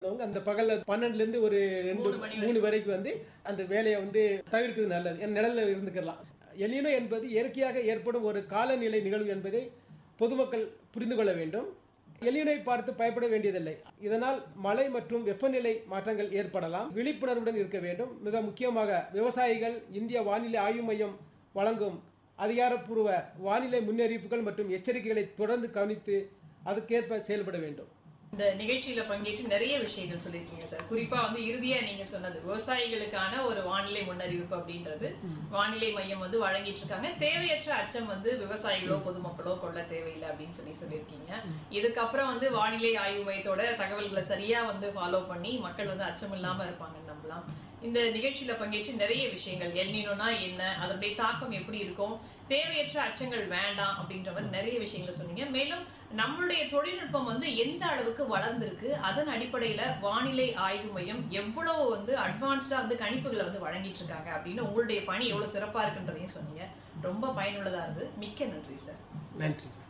இருக்கவங்க அந்த பகல்ல பன்னெண்டுல இருந்து ஒரு ரெண்டு மூணு மணி மூணு வரைக்கும் வந்து அந்த வேலையை வந்து தவிர்க்கிறது நல்லது என் நிழல்ல இருந்துக்கலாம் எல்லினோ என்பது இயற்கையாக ஏற்படும் ஒரு காலநிலை நிகழ்வு என்பதை பொதுமக்கள் புரிந்து கொள்ள வேண்டும் எல்லினை பார்த்து பயப்பட வேண்டியதில்லை இதனால் மழை மற்றும் வெப்பநிலை மாற்றங்கள் ஏற்படலாம் விழிப்புணர்வுடன் இருக்க வேண்டும் மிக முக்கியமாக விவசாயிகள் இந்திய வானிலை ஆய்வு மையம் வழங்கும் அதிகாரப்பூர்வ வானிலை முன்னறிவிப்புகள் மற்றும் எச்சரிக்கைகளை தொடர்ந்து கவனித்து அதுக்கேற்ப செயல்பட வேண்டும் இந்த நிகழ்ச்சியில பங்கேற்று நிறைய விஷயங்கள் சொல்லியிருக்கீங்க சார் குறிப்பா வந்து இறுதியா நீங்க சொன்னது விவசாயிகளுக்கான ஒரு வானிலை முன்னறிவிப்பு அப்படின்றது வானிலை மையம் வந்து வழங்கிட்டு இருக்காங்க தேவையற்ற அச்சம் வந்து விவசாயிகளோ பொதுமக்களோ கொள்ள தேவையில்லை அப்படின்னு சொல்லி சொல்லியிருக்கீங்க இதுக்கப்புறம் வந்து வானிலை ஆய்வு மையத்தோட தகவல்களை சரியா வந்து ஃபாலோ பண்ணி மக்கள் வந்து அச்சம் இல்லாம இருப்பாங்கன்னு நம்பலாம் இந்த நிகழ்ச்சியில பங்கேற்று நிறைய விஷயங்கள் எல்னினோனா என்ன அதனுடைய தாக்கம் எப்படி இருக்கும் தேவையற்ற அச்சங்கள் வேண்டாம் அப்படின்ற மாதிரி நிறைய விஷயங்களை சொன்னீங்க மேலும் நம்மளுடைய தொழில்நுட்பம் வந்து எந்த அளவுக்கு வளர்ந்திருக்கு அதன் அடிப்படையில வானிலை ஆய்வு மையம் எவ்வளவு வந்து அட்வான்ஸ்டா வந்து கணிப்புகளை வந்து வழங்கிட்டு இருக்காங்க அப்படின்னு உங்களுடைய பணி எவ்வளவு சிறப்பா இருக்குன்றதையும் சொன்னீங்க ரொம்ப பயனுள்ளதா இருந்தது மிக்க நன்றி சார் நன்றி